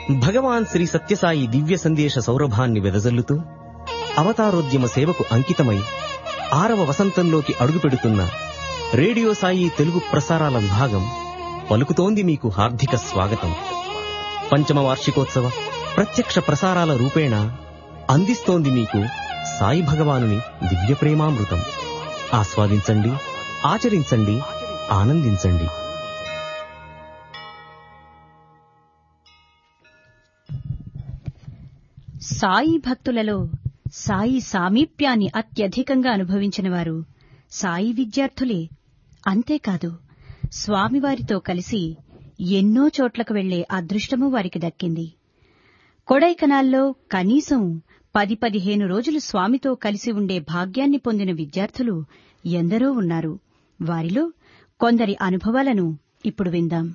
భగవాన్ శ్రీ సత్యసాయి దివ్య సందేశ సౌరభాన్ని వెదజల్లుతూ అవతారోద్యమ సేవకు అంకితమై ఆరవ వసంతంలోకి అడుగుపెడుతున్న రేడియో సాయి తెలుగు ప్రసారాల విభాగం పలుకుతోంది మీకు హార్దిక స్వాగతం పంచమ వార్షికోత్సవ ప్రత్యక్ష ప్రసారాల రూపేణ అందిస్తోంది మీకు సాయి భగవానుని దివ్య ప్రేమామృతం ఆస్వాదించండి ఆచరించండి ఆనందించండి సాయి భక్తులలో సాయి సామీప్యాన్ని అత్యధికంగా అనుభవించిన వారు సాయి విద్యార్థులే అంతేకాదు స్వామివారితో కలిసి ఎన్నో చోట్లకు వెళ్లే అదృష్టము వారికి దక్కింది కొడైకనాల్లో కనీసం పది పదిహేను రోజులు స్వామితో కలిసి ఉండే భాగ్యాన్ని పొందిన విద్యార్థులు ఎందరో ఉన్నారు వారిలో కొందరి అనుభవాలను ఇప్పుడు విందాం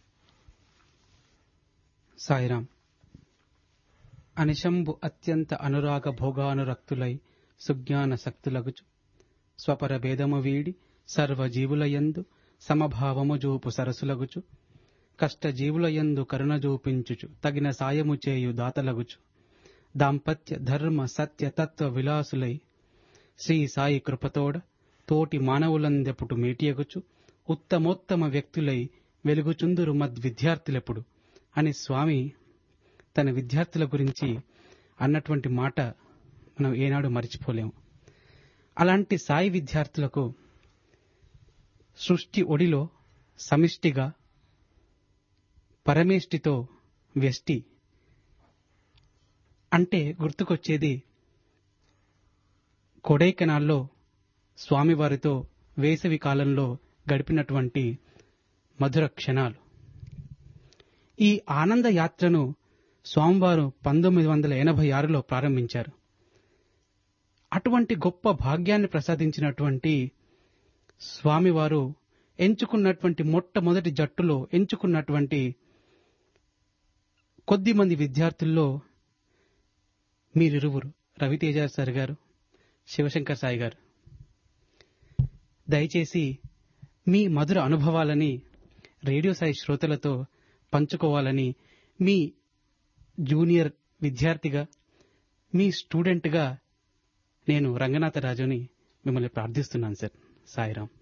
సాయిరాం అనిశంబు అత్యంత అనురాగ భోగానురక్తులై సుజ్ఞాన శక్తులగుచు స్వపర భేదము వీడి సర్వజీవులయందు సమభావము జూపు సరసులగుచు కష్టజీవులయందు కరుణ జూపించుచు తగిన సాయము చేయు దాతలగుచు దాంపత్య ధర్మ సత్య తత్వ విలాసులై శ్రీ సాయి కృపతోడ తోటి మానవులందెప్పుడు మేటియగుచు ఉత్తమోత్తమ వ్యక్తులై వెలుగుచుందురు మద్విద్యార్థులెప్పుడు అని స్వామి తన విద్యార్థుల గురించి అన్నటువంటి మాట మనం ఏనాడు మర్చిపోలేము అలాంటి సాయి విద్యార్థులకు సృష్టి ఒడిలో సమిష్టిగా పరమేష్టితో వ్యష్టి అంటే గుర్తుకొచ్చేది కొడైకెనాల్లో స్వామివారితో వేసవి కాలంలో గడిపినటువంటి మధుర క్షణాలు ఈ ఆనంద యాత్రను స్వామివారు పంతొమ్మిది వందల ఎనభై ఆరులో ప్రారంభించారు అటువంటి గొప్ప భాగ్యాన్ని ప్రసాదించినటువంటి స్వామివారు ఎంచుకున్నటువంటి మొట్టమొదటి జట్టులో ఎంచుకున్నటువంటి కొద్ది మంది విద్యార్థుల్లో మీరిరువురు రవితేజ సార్ గారు శివశంకర్ సాయి గారు దయచేసి మీ మధుర అనుభవాలని రేడియో సాయి శ్రోతలతో పంచుకోవాలని మీ జూనియర్ విద్యార్థిగా మీ స్టూడెంట్గా నేను రంగనాథరాజుని మిమ్మల్ని ప్రార్థిస్తున్నాను సార్ సాయిరాం